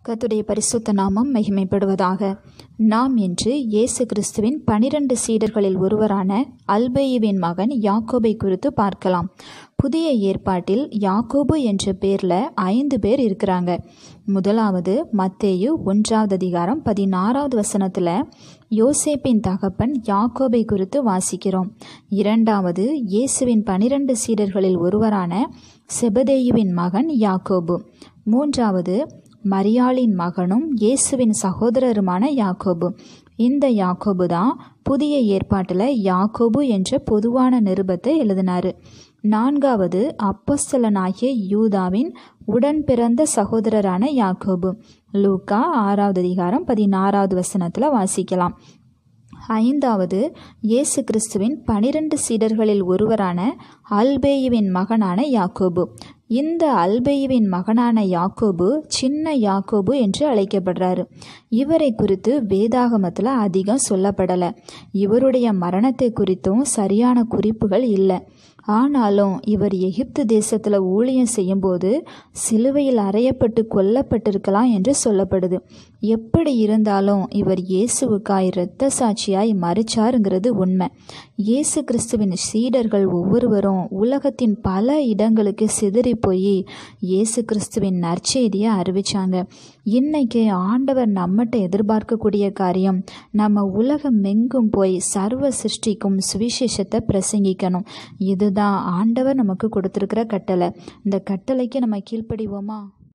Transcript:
கர்த்தருடைய பரிசுத்த நாமம் மகிமைப்படுவதாக நாம் இன்று இயேசு கிறிஸ்துவின் பனிரெண்டு சீடர்களில் ஒருவரான அல்பேயுவின் மகன் யாக்கோபை குறித்து பார்க்கலாம் புதிய ஏற்பாட்டில் யாக்கோபு என்ற பேரில் ஐந்து பேர் இருக்கிறாங்க முதலாவது மத்தேயு ஒன்றாவது அதிகாரம் பதினாறாவது வசனத்தில் யோசேப்பின் தகப்பன் யாக்கோபை குறித்து வாசிக்கிறோம் இரண்டாவது இயேசுவின் பனிரெண்டு சீடர்களில் ஒருவரான செபதேயுவின் மகன் யாக்கோபு மூன்றாவது மரியாளின் மகனும் இயேசுவின் சகோதரருமான யாக்கோபு இந்த யாக்கோபு தான் புதிய ஏற்பாட்டில் யாக்கோபு என்ற பொதுவான நிருபத்தை எழுதினார் நான்காவது அப்போஸ்தலனாகிய யூதாவின் உடன் பிறந்த சகோதரரான யாக்கோபு லூக்கா ஆறாவது அதிகாரம் பதினாறாவது வசனத்தில் வாசிக்கலாம் ஐந்தாவது இயேசு கிறிஸ்துவின் பனிரெண்டு சீடர்களில் ஒருவரான அல்பேயுவின் மகனான யாக்கோபு இந்த அல்பேயுவின் மகனான யாக்கோபு சின்ன யாக்கோபு என்று அழைக்கப்படுறாரு இவரை குறித்து வேதாகமத்தில் அதிகம் சொல்லப்படலை இவருடைய மரணத்தை குறித்தும் சரியான குறிப்புகள் இல்லை ஆனாலும் இவர் எகிப்து தேசத்தில் ஊழியம் செய்யும்போது சிலுவையில் அறையப்பட்டு கொல்லப்பட்டிருக்கலாம் என்று சொல்லப்படுது எப்படி இருந்தாலும் இவர் இயேசுவுக்காய் இரத்த சாட்சியாய் மறிச்சாருங்கிறது உண்மை இயேசு கிறிஸ்துவின் சீடர்கள் ஒவ்வொருவரும் உலகத்தின் பல இடங்களுக்கு சிதறி போய் இயேசு கிறிஸ்துவின் நற்செய்தியை அறிவிச்சாங்க இன்னைக்கு ஆண்டவர் நம்மகிட்ட எதிர்பார்க்கக்கூடிய காரியம் நம்ம உலகம் எங்கும் போய் சர்வ சிருஷ்டிக்கும் சுவிசேஷத்தை பிரசங்கிக்கணும் இதுதான் ஆண்டவர் நமக்கு கொடுத்துருக்கிற கட்டளை இந்த கட்டளைக்கு நம்ம கீழ்ப்படிவோமா